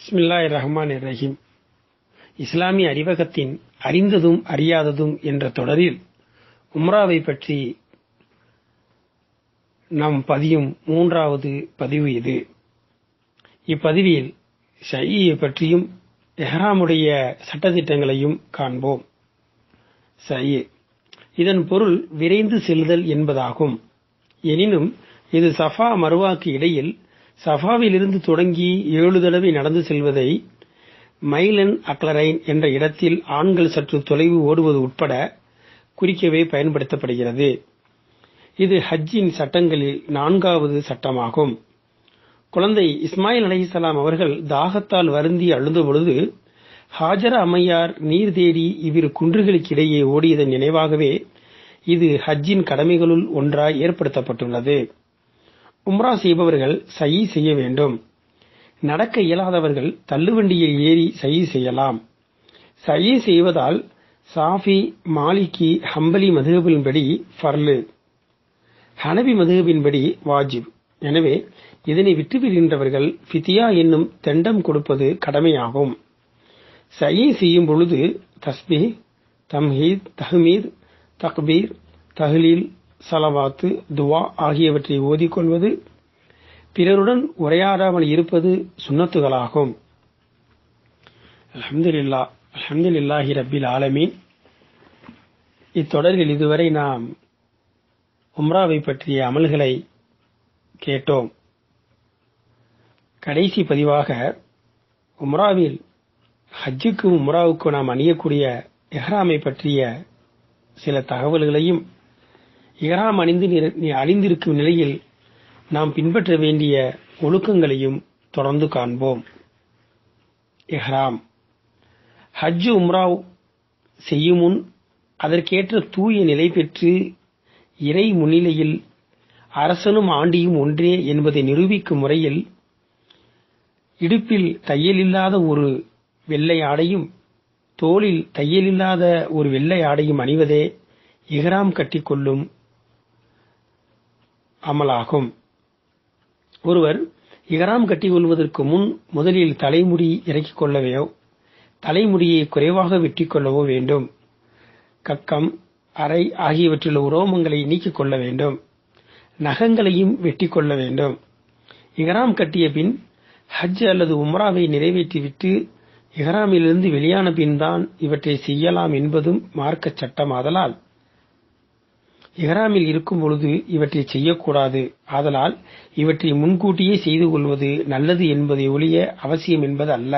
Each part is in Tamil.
பிஸ்மில்லாஹ் ரஹ்மான் ரஹீம் இஸ்லாமிய அறிவகத்தின் அறிந்ததும் அறியாததும் என்ற தொடரில் உம்ராவை பற்றி நாம் பதியும் மூன்றாவது பதிவு இது இப்பதிவில் ஷையை பற்றியும் எஹ்ராமுடைய சட்டதிட்டங்களையும் காண்போம் சயி இதன் பொருள் விரைந்து செல்லுதல் என்பதாகும் எனினும் இது சஃபா மருவாக்கு இடையில் சஃபாவிலிருந்து தொடங்கி ஏழு தடவை நடந்து செல்வதை மைலன் அக்லரைன் என்ற இடத்தில் ஆண்கள் சற்று தொலைவு ஓடுவது உட்பட குறிக்கவே பயன்படுத்தப்படுகிறது இது ஹஜ்ஜின் சட்டங்களில் நான்காவது சட்டமாகும் குழந்தை இஸ்மாயில் அலைஹிஸ்ஸலாம் அவர்கள் தாகத்தால் வருந்தி அழுத பொழுது ஹாஜரா அம்மையார் நீர் தேடி இவ்விரு குன்றுகளுக்கிடையே ஓடியதன் நினைவாகவே இது ஹஜ்ஜின் கடமைகளுள் ஒன்றாய் ஏற்படுத்தப்பட்டுள்ளது உம்ரா செய்பவர்கள் சயி செய்ய வேண்டும் நடக்க இயலாதவர்கள் தள்ளுவண்டியில் ஏறி சயி செய்யலாம் சயி செய்வதால் சாஃபி மாலிகி ஹம்பலி மதுகபின்படி ஃபர்லு ஹனபி மதுகபின்படி வாஜிப் எனவே இதனை விட்டுவிடுகின்றவர்கள் ஃபிதியா என்னும் தெண்டம் கொடுப்பது கடமையாகும் சயி செய்யும் பொழுது தஸ்பி தம்ஹீத் தஹ்மீத் தக்பீர் தஹ்லீல் சலவாத்து துவா ஆகியவற்றை ஓதிக்கொள்வது பிறருடன் உரையாடாமல் இருப்பது சுண்ணத்துகளாகும் அலமதுல்லா அலமதுல்லாஹி ரபில் ஆலமீன் இத்தொடரில் இதுவரை நாம் உம்ராவை பற்றிய அமல்களை கேட்டோம் கடைசி பதிவாக உம்ராவில் ஹஜ்ஜுக்கும் உம்ராவுக்கும் நாம் அணியக்கூடிய எஹ்ராமை பற்றிய சில தகவல்களையும் இஹ்ராம் அணிந்து அணிந்திருக்கும் நிலையில் நாம் பின்பற்ற வேண்டிய ஒழுக்கங்களையும் தொடர்ந்து காண்போம் இஹ்ராம் ஹஜ் உம்ராவ் செய்யும் முன் அதற்கேற்ற தூய நிலை பெற்று இறை முன்னிலையில் அரசனும் ஆண்டியும் ஒன்றே என்பதை நிரூபிக்கும் முறையில் இடுப்பில் தையலில்லாத ஒரு வெள்ளை ஆடையும் தோளில் தையலில்லாத ஒரு வெள்ளை ஆடையும் அணிவதே இஹ்ராம் கட்டிக்கொள்ளும் அமலாகும் ஒருவர் இஹ்ராம் கட்டிக்கொள்வதற்கு முன் முதலில் தலைமுடி இறக்கிக் கொள்ளவோ தலைமுடியை குறைவாக வெட்டிக் கொள்ளவோ வேண்டும் கக்கம் அறை ஆகியவற்றில் உரோமங்களை நீக்கிக் கொள்ள வேண்டும் நகங்களையும் வெட்டிக் கொள்ள வேண்டும் இஹ்ராம் கட்டிய பின் ஹஜ் அல்லது உம்ராவை நிறைவேற்றிவிட்டு இஹ்ராமிலிருந்து வெளியான பின் தான் இவற்றை செய்யலாம் என்பதும் மார்க்க சட்டம் ஆதலால் இஹ்ராமில் இருக்கும் பொழுது இவற்றை செய்யக்கூடாது ஆதலால் இவற்றை முன்கூட்டியே செய்து கொள்வது நல்லது என்பதை ஒழிய அவசியம் என்பது அல்ல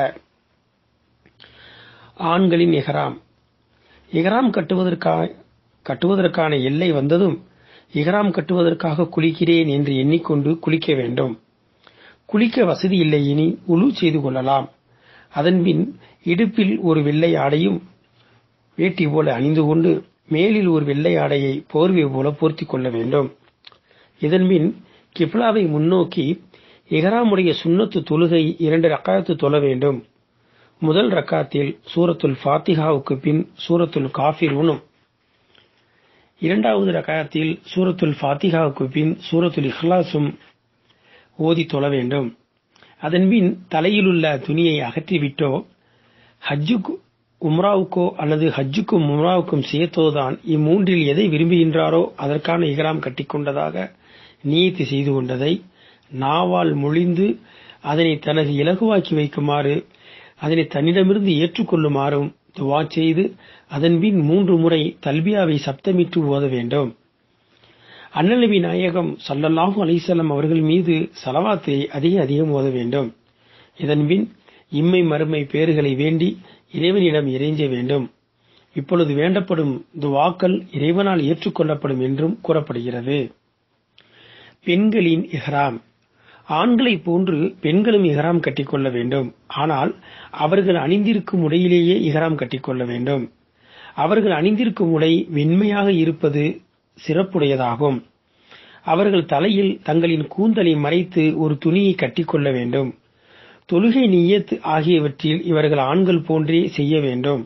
ஆண்களின் இஹ்ராம் இஹ்ராம் கட்டுவதற்காக கட்டுவதற்கான எல்லை வந்ததும் இஹ்ராம் கட்டுவதற்காக குளிக்கிறேன் என்று எண்ணிக்கொண்டு குளிக்க வேண்டும் குளிக்க வசதி இல்லை இனி உழு செய்து கொள்ளலாம் அதன்பின் இடுப்பில் ஒரு வெள்ளை ஆடையும் வேட்டி போல அணிந்து கொண்டு மேலில் ஒரு வெள்ளை ஆடையை போர்வை போல போர்த்திக் கொள்ள வேண்டும் இதன்பின் கிப்லாவை முன்னோக்கி இஹ்ராமுடைய சுன்னத்து தொழுகை இரண்டு ரக்காயத்து தொழ வேண்டும் முதல் ரக்காத்தில் சூரத்துல் ஃபாத்திஹாவுக்கு பின் சூரத்துல் காஃபிரூனும் இரண்டாவது ரக்காயத்தில் சூரத்துல் ஃபாத்திஹாவுக்கு பின் சூரத்துல் இஹ்லாஸும் ஓதி தொழ வேண்டும் அதன்பின் தலையிலுள்ள துணியை அகற்றிவிட்டோ ஹஜ்ஜுக்கு உம்ராவுக்கோ அல்லது ஹஜ்ஜுக்கும் உம்ராவுக்கும் சேர்த்தோதான் இம்மூன்றில் எதை விரும்புகின்றாரோ அதற்கான இகராம் கட்டிக்கொண்டதாக நீயத்து செய்து கொண்டதை நாவால் மொழிந்து அதனை தனது இலகுவாக்கி வைக்குமாறு அதனை தன்னிடமிருந்து ஏற்றுக்கொள்ளுமாறும் துவா செய்து அதன்பின் மூன்று முறை தல்பியாவை சப்தமிட்டு ஓத வேண்டும் அண்ணலவி நாயகம் சல்லல்லாஹு அலிசல்லாம் அவர்கள் மீது சலவாத்தை அதிக அதிகம் ஓத வேண்டும் இதன்பின் இம்மை மறுமை பேறுகளை வேண்டி இறைவனிடம் இறைஞ்ச வேண்டும் இப்பொழுது வேண்டப்படும் துவாக்கள் இறைவனால் ஏற்றுக்கொள்ளப்படும் என்றும் கூறப்படுகிறது பெண்களின் இஹ்ராம் ஆண்களைப் போன்று பெண்களும் இஹ்ராம் கட்டிக்கொள்ள வேண்டும் ஆனால் அவர்கள் அணிந்திருக்கும் உடையிலேயே இஹ்ராம் கட்டிக்கொள்ள வேண்டும் அவர்கள் அணிந்திருக்கும் உடை வெண்மையாக இருப்பது சிறப்புடையதாகும் அவர்கள் தலையில் தங்களின் கூந்தலை மறைத்து ஒரு துணியை கட்டிக்கொள்ள வேண்டும் தொழுகை நீயத் ஆகியவற்றில் இவர்கள் ஆண்கள் போன்றே செய்ய வேண்டும்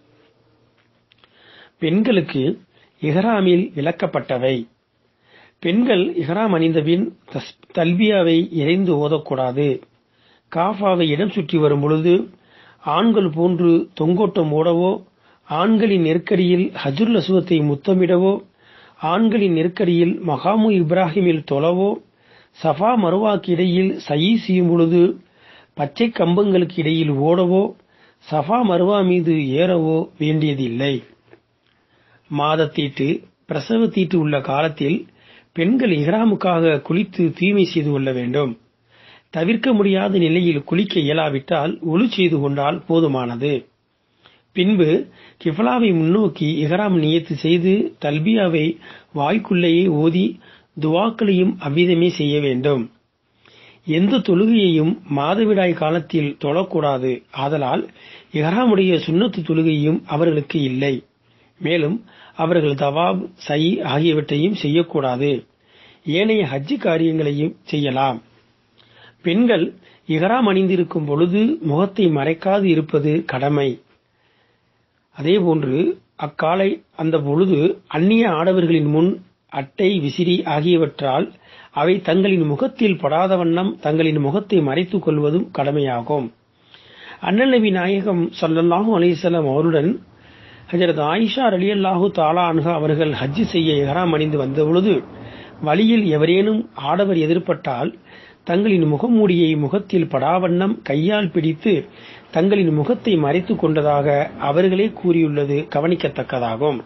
பெண்களுக்கு இஹ்ராமில் விளக்கப்பட்டவை பெண்கள் இஹ்ராம் அணிந்தபின் தல்பியாவை இறைந்து ஓதக்கூடாது காஃபாவை இடம் சுற்றி வரும் பொழுது ஆண்கள் போன்று தொங்கோட்டம் ஓடவோ ஆண்களின் நெருக்கடியில் ஹஜ்ருல் அசுவத்தை முத்தமிடவோ ஆண்களின் நெருக்கடியில் மகாமு இப்ராஹிமில் தொழவோ சஃபா மருவாக்கு இடையில் சயி செய்யும் பொழுது பச்சை கம்பங்களுக்கு இடையில் ஓடவோ சஃபா மருவா மீது ஏறவோ வேண்டியதில்லை மாதத்தீட்டு பிரசவத்தீட்டு உள்ள காலத்தில் பெண்கள் இஹ்ராமுக்காக குளித்து தூய்மை செய்து கொள்ள வேண்டும் தவிர்க்க முடியாத நிலையில் குளிக்க இயலாவிட்டால் ஒழு செய்து கொண்டால் போதுமானது பின்பு கிஃபலாவை முன்னோக்கி இஹ்ராம் நியத்து செய்து தல்பியாவை வாய்க்குள்ளேயே ஓதி துவாக்களையும் அவ்விதமே செய்ய வேண்டும் எந்த தொழுகையையும் மாதவிடாய் காலத்தில் தொழக்கூடாது ஆதலால் இஹ்ராமுடைய சுன்னத்து தொழுகையும் அவர்களுக்கு இல்லை மேலும் அவர்கள் தவாப் சை ஆகியவற்றையும் செய்யக்கூடாது ஏனைய ஹஜ்ஜு காரியங்களையும் செய்யலாம் பெண்கள் இஹ்ராம் அணிந்திருக்கும் பொழுது முகத்தை மறைக்காது இருப்பது கடமை அதேபோன்று அக்காலை அந்த பொழுது அந்நிய ஆடவர்களின் முன் அட்டை விசிறி ஆகியவற்றால் அவை தங்களின் முகத்தில் படாத வண்ணம் தங்களின் முகத்தை மறைத்துக் கொள்வதும் கடமையாகும் அண்ணல் நபி நாயகம் சல்லல்லாஹு அலிசல்லாம் அவருடன் ஹஜரத் ஆயிஷா ரலியல்லாஹு தாலா அன்ஹா அவர்கள் ஹஜ்ஜு செய்ய இஹ்ராம் அணிந்து வந்தபொழுது வழியில் எவரேனும் ஆடவர் எதிர்பட்டால் தங்களின் முகமூடியை முகத்தில் படாவண்ணம் கையால் பிடித்து தங்களின் முகத்தை மறைத்துக் கொண்டதாக அவர்களே கூறியுள்ளது கவனிக்கத்தக்கதாகும்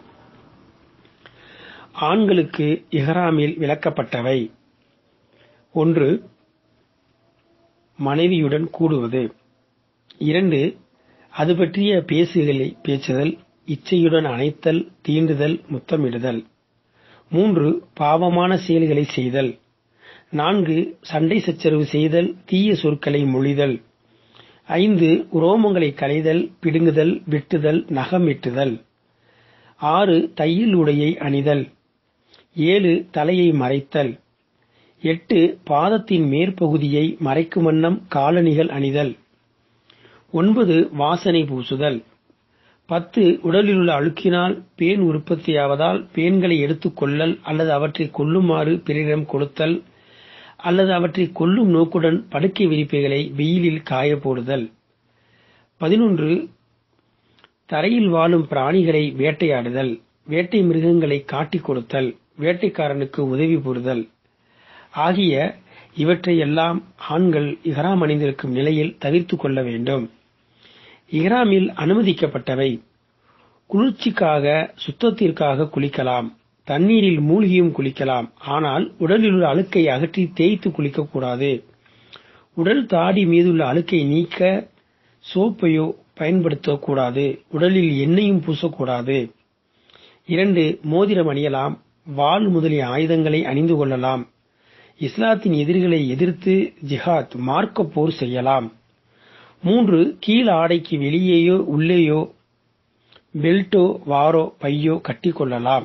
ஆண்களுக்கு இஹ்ராமில் விளக்கப்பட்டவை ஒன்று மனைவியுடன் கூடுவது இரண்டு அது பற்றிய பேசுகளை பேசுதல் இச்சையுடன் அணைத்தல் தீண்டுதல் முத்தமிடுதல் மூன்று பாவமான செயல்களை செய்தல் நான்கு சண்டை சச்சரவு செய்தல் தீய சொற்களை மொழிதல் ஐந்து உரோமங்களை களைதல் பிடுங்குதல் வெட்டுதல் நகம் வெட்டுதல் ஆறு தையல் உடையை அணிதல் ஏழு தலையை மறைத்தல் எட்டு பாதத்தின் மேற்பகுதியை மறைக்கும் வண்ணம் காலணிகள் அணிதல் ஒன்பது வாசனை பூசுதல் பத்து உடலிலுள்ள அழுக்கினால் பேன் உற்பத்தியாவதால் பேன்களை எடுத்துக் கொள்ளல் அல்லது அவற்றை கொல்லுமாறு பிறரிடம் கொடுத்தல் அல்லது அவற்றை கொல்லும் நோக்குடன் படுக்கை விரிப்புகளை வெயிலில் காய போடுதல் பதினொன்று தரையில் வாழும் பிராணிகளை வேட்டையாடுதல் வேட்டை மிருகங்களை காட்டிக் கொடுத்தல் வேட்டைக்காரனுக்கு உதவி புரிதல் ஆகிய இவற்றையெல்லாம் ஆண்கள் இஹ்ராம் அணிந்திருக்கும் நிலையில் தவிர்த்துக் கொள்ள வேண்டும் இஹ்ராமில் அனுமதிக்கப்பட்டவை குளிர்ச்சிக்காக சுத்தத்திற்காக குளிக்கலாம் தண்ணீரில் மூழ்கியும் குளிக்கலாம் ஆனால் உடலில் உள்ள அழுக்கை அகற்றி தேய்த்து குளிக்கக்கூடாது உடல் தாடி மீதுள்ள அழுக்கை நீக்க சோப்பையோ பயன்படுத்தக்கூடாது உடலில் எண்ணெயும் பூசக்கூடாது இரண்டு மோதிரம் அணியலாம் வாள் முதலிய ஆயுதங்களை அணிந்து கொள்ளலாம் இஸ்லாத்தின் எதிரிகளை எதிர்த்து ஜிஹாத் மார்க்க போர் செய்யலாம் மூன்று கீழ் ஆடைக்கு வெளியேயோ உள்ளேயோ பெல்ட்டோ வாரோ பையோ கட்டிக்கொள்ளலாம்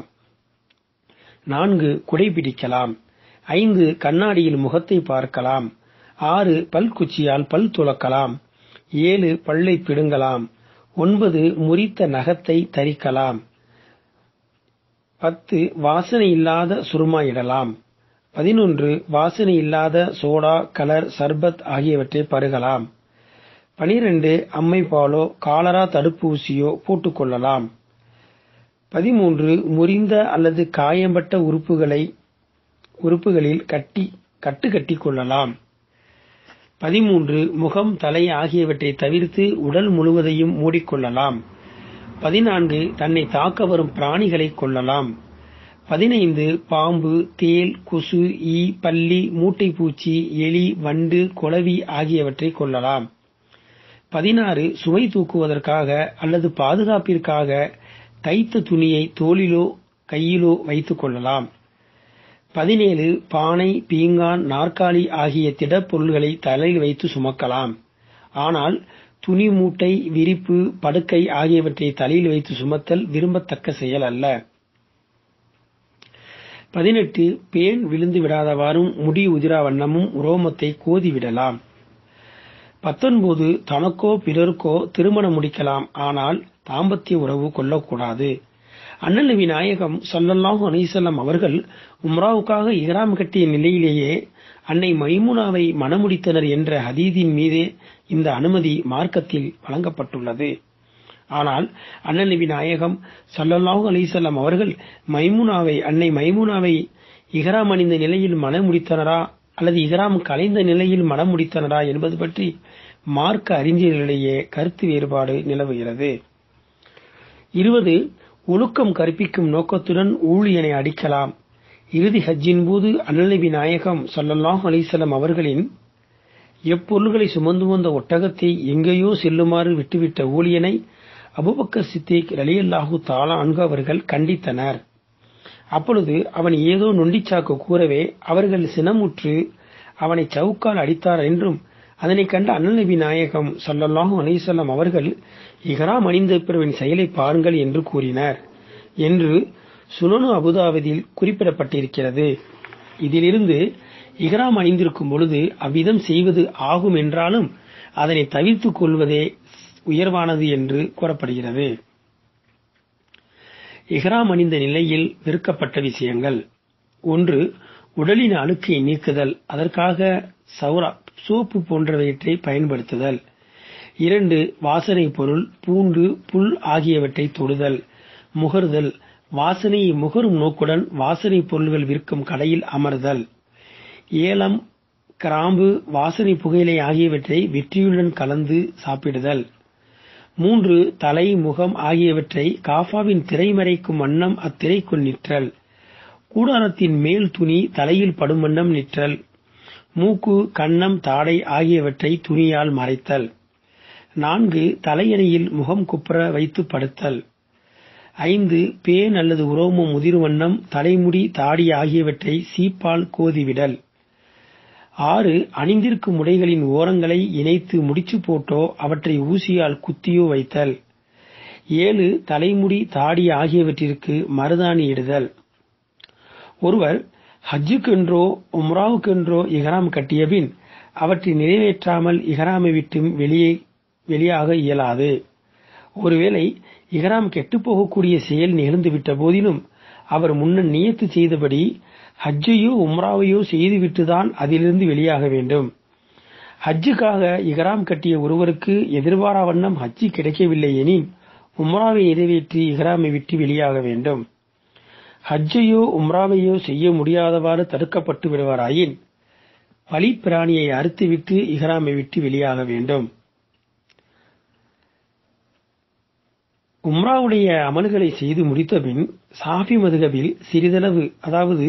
நான்கு குடைபிடிக்கலாம் ஐந்து கண்ணாடியில் முகத்தை பார்க்கலாம் ஆறு பல்குச்சியால் பல் துலக்கலாம் ஏழு பல்லை பிடுங்கலாம் ஒன்பது முறித்த நகத்தை தரிக்கலாம் பத்து வாசனை இல்லாத சுருமா இடலாம் பதினொன்று வாசனை இல்லாத சோடா கலர் சர்பத் ஆகியவற்றை பருகலாம் பனிரெண்டு அம்மைப்பாலோ காலரா தடுப்பூசியோ போட்டுக்கொள்ளலாம் பதிமூன்று முறிந்த அல்லது காயம்பட்ட உறுப்புகளை உறுப்புகளில் கட்டி கட்டு கட்டிக் கொள்ளலாம் பதிமூன்று முகம் தலை ஆகியவற்றை தவிர்த்து உடல் முழுவதையும் மூடிக்கொள்ளலாம் பதினான்கு தன்னை தாக்க வரும் பிராணிகளை கொள்ளலாம் பதினைந்து பாம்பு தேல் கொசு ஈ பல்லி மூட்டைப்பூச்சி எலி வண்டு கொளவி ஆகியவற்றை கொள்ளலாம் பதினாறு சுமை தூக்குவதற்காக அல்லது பாதுகாப்பிற்காக தைத்த துணியை தோளிலோ கையிலோ வைத்துக் கொள்ளலாம் பதினேழு பானை பீங்கான் நாற்காலி ஆகிய திடப்பொருள்களை தலையில் வைத்து சுமக்கலாம் ஆனால் துணி மூட்டை விரிப்பு படுக்கை ஆகியவற்றை தலையில் வைத்து சுமத்தல் விரும்பத்தக்க செயல் அல்ல பதினெட்டு பேன் விழுந்து விடாதவாறும் முடி உதிரா வண்ணமும் உரோமத்தை கோதி விடலாம் பத்தொன்பது தனக்கோ பிறருக்கோ திருமணம் முடிக்கலாம் ஆனால் தாம்பத்திய உறவு கொள்ளக்கூடாது அண்ணல் நபி நாயகம் ஸல்லல்லாஹு அலைஹி வஸல்லம் அவர்கள் உம்ராவுக்காக இஹ்ராம் கட்டிய நிலையிலேயே அன்னை மைமுனாவை மணமுடித்தனர் என்ற ஹதீதின் மீதே இந்த அனுமதி மார்க்கத்தில் வழங்கப்பட்டுள்ளது ஆனால் அண்ணல் நபி நாயகம் ஸல்லல்லாஹு அலைஹி வஸல்லம் அவர்கள் மைமுனாவை அன்னை மைமுனாவை இஹ்ராம் அணிந்த நிலையில் மணமுடித்தனரா அல்லது இஹ்ராம் கலைந்த நிலையில் மணமுடித்தனரா என்பது பற்றி மார்க்க அறிஞர்களிடையே கருத்து வேறுபாடு நிலவுகிறது இருபது ஒழுக்கம் கற்பிக்கும் நோக்கத்துடன் ஊழியனை அடிக்கலாம் இறுதி ஹஜ்ஜின் போது அன்னநபி நாயகம் ஸல்லல்லாஹு அலைஹி வஸல்லம் அவர்களின் எப்பொருள்களை சுமந்து வந்த ஒட்டகத்தை எங்கேயோ செல்லுமாறு விட்டுவிட்ட ஊழியனை அபூபக்கர் சித்திக் ரலியல்லாஹு தஆலா அன்ஹு அவர்கள் கண்டித்தனர் அப்பொழுது அவன் ஏதோ நொண்டிச்சாக்கு கூறவே அவர்கள் சினமுற்று அவனை சவுக்கால் அடித்தார் என்றும் அதனைக் கண்ட அண்ணல் நபி நாயகம் ஸல்லல்லாஹு அலைஹி வஸல்லம் அவர்கள் இஹ்ராம் அணிந்த பிறவின் செயலை பாருங்கள் என்று கூறினர் என்று சுனனு அபுதாபதில் குறிப்பிடப்பட்டிருக்கிறது இதிலிருந்து இஹ்ராம் அணிந்திருக்கும் பொழுது அவ்விதம் செய்வது ஆகும் என்றாலும் அதனை தவிர்த்துக் கொள்வதே உயர்வானது என்று கூறப்படுகிறது இஹ்ராம் அணிந்த நிலையில் வெறுக்கப்பட்ட விஷயங்கள் ஒன்று உடலின் அழுக்கை நீக்குதல் அதற்காக சௌரா சோப்பு போன்றவற்றை பயன்படுத்துதல் இரண்டு வாசனை பொருள் பூண்டு புல் ஆகியவற்றை தொடுதல் முகர்தல் வாசனையை முகரும் நோக்குடன் வாசனை பொருள்கள் விற்கும் கடையில் அமர்தல் ஏலம் கிராம்பு வாசனை புகையிலை ஆகியவற்றை வெற்றியுடன் கலந்து சாப்பிடுதல் மூன்று தலை முகம் ஆகியவற்றை காஃபாவின் திரை மறைக்கும் வண்ணம் அத்திரைக்குள் நிற்றல் கூடாரத்தின் மேல் துணி தலையில் படும் வண்ணம் நிற்றல் மூக்கு கன்னம் தாடை ஆகியவற்றை துணியால் மறைத்தல் நான்கு தலையணையில் முகம் குப்புற வைத்து படுத்தல் ஐந்து பேன் அல்லது உரோமம் முதிரும் வண்ணம் தலைமுடி தாடி ஆகியவற்றை சீப்பால் கோதிவிடல் ஆறு அணிந்திருக்கும் உடைகளின் ஓரங்களை இணைத்து முடிச்சு போட்டோ அவற்றை ஊசியால் குத்தியோ வைத்தல் ஏழு தலைமுடி தாடி ஆகியவற்றிற்கு மருதாணி இடுதல் ஒருவர் ஹஜ்ஜுக்கென்றோ உம்ராவுக்கென்றோ இஹ்ராம் கட்டியபின் அவற்றை நிறைவேற்றாமல் இஹ்ராமை விட்டு வெளியே வெளியாக இயலாது ஒருவேளை இஹ்ராம் கெட்டுப்போகக்கூடிய செயல் நிகழ்ந்துவிட்ட போதிலும் அவர் முன்னர் நியத்து செய்தபடி ஹஜ்ஜையோ உம்ராவையோ செய்துவிட்டுதான் அதிலிருந்து வெளியாக வேண்டும் ஹஜ்ஜுக்காக இஹ்ராம் கட்டிய ஒருவருக்கு எதிர்பாரா வண்ணம் ஹஜ்ஜி கிடைக்கவில்லை எனின் உம்ராவை நிறைவேற்றி இஹ்ராமை விட்டு வெளியாக வேண்டும் ஹஜ்ஜையோ உம்ராவையோ செய்ய முடியாதவாறு தடுக்கப்பட்டு விடுவாராயின் பலி பிராணியை அறுத்துவிட்டு இஹ்ராமை விட்டு வெளியாக வேண்டும் உம்ராவுடைய அமல்களை செய்து முடித்தபின் சாஃபி மதுகபில் சிறிதளவு அதாவது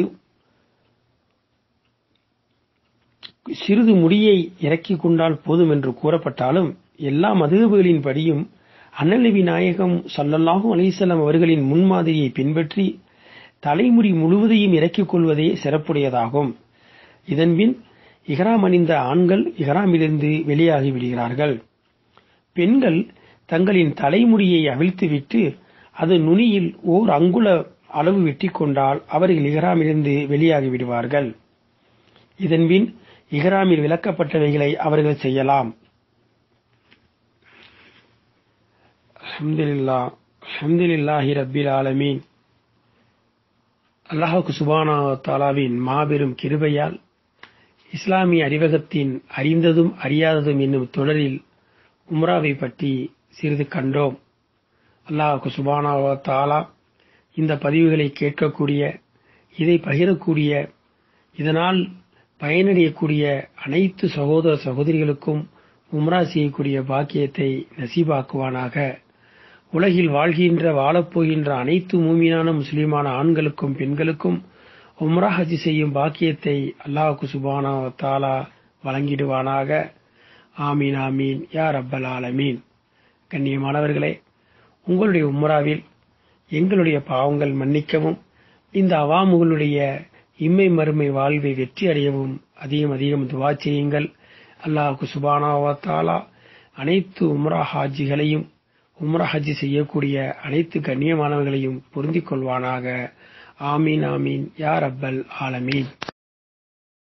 சிறிது முடியை இறக்கிக் கொண்டால் போதும் என்று கூறப்பட்டாலும் எல்லா மதுகபுகளின் படியும் அண்ணல்நபி நாயகம் ஸல்லல்லாஹு அலைஹி வஸல்லம் அவர்களின் முன்மாதிரியை பின்பற்றி தலைமுடி முழுவதையும் இறக்கிக் கொள்வதே சிறப்புடையதாகும் இதன்பின் இஹ்ராம் அணிந்த ஆண்கள் இஹ்ராமிலிருந்து வெளியாகி விடுகிறார்கள் பெண்கள் தங்களின் தலைமுடியை அவிழ்த்துவிட்டு அது நுனியில் ஓர் அங்குல அளவு வெட்டிக் கொண்டால் அவர்கள் இஹ்ராமிலிருந்து வெளியாகி விடுவார்கள் இதன்பின் இஹ்ராமில் விளக்கப்பட்டவைகளை அவர்கள் செய்யலாம் அல்ஹம்துலில்லா அல்ஹம்துலில்லாஹி ரப்பில் ஆலமீன் அல்லாஹுக்கு சுபானா தாலாவின் மாபெரும் கிருபையால் இஸ்லாமிய அறிவகத்தின் அறிந்ததும் அறியாததும் என்னும் தொடரில் உம்ராவை பற்றி சிறிது கண்டோம் அல்லாஹுக்கு சுபானா தாலா இந்த பதிவுகளை கேட்கக்கூடிய இதை பகிரக்கூடிய இதனால் பயனடையக்கூடிய அனைத்து சகோதர சகோதரிகளுக்கும் உம்ரா செய்யக்கூடிய பாக்கியத்தை நசீபாக்குவானாக உலகில் வாழ்கின்ற வாழப்போகின்ற அனைத்து மூமியான முஸ்லிமான ஆண்களுக்கும் பெண்களுக்கும் உம்ரா ஹஜ் செய்யும் பாக்கியத்தை அல்லாஹுக்கு சுபானா தாலா வழங்கிடுவானாக ஆமீன் ஆமீன் யா ரப்பல் ஆலமீன் கண்ணியமானவர்களே உங்களுடைய உம்ராவில் எங்களுடைய பாவங்கள் மன்னிக்கவும் இந்த அவாமுகளுடைய இம்மை மறுமை வாழ்வை வெற்றி அடையவும் அதிகம் அதிகம் துவா செய்யுங்கள் அல்லாஹுக்கு சுபானாவா தாலா அனைத்து உம்ரா ஹாஜிகளையும் உம்ரா ஹஜ் செய்யக்கூடிய அனைத்து கண்ணியமானவர்களையும் பொருந்திக் கொள்வானாக ஆமீன் ஆமீன் யா ரப்பல் ஆலமீன்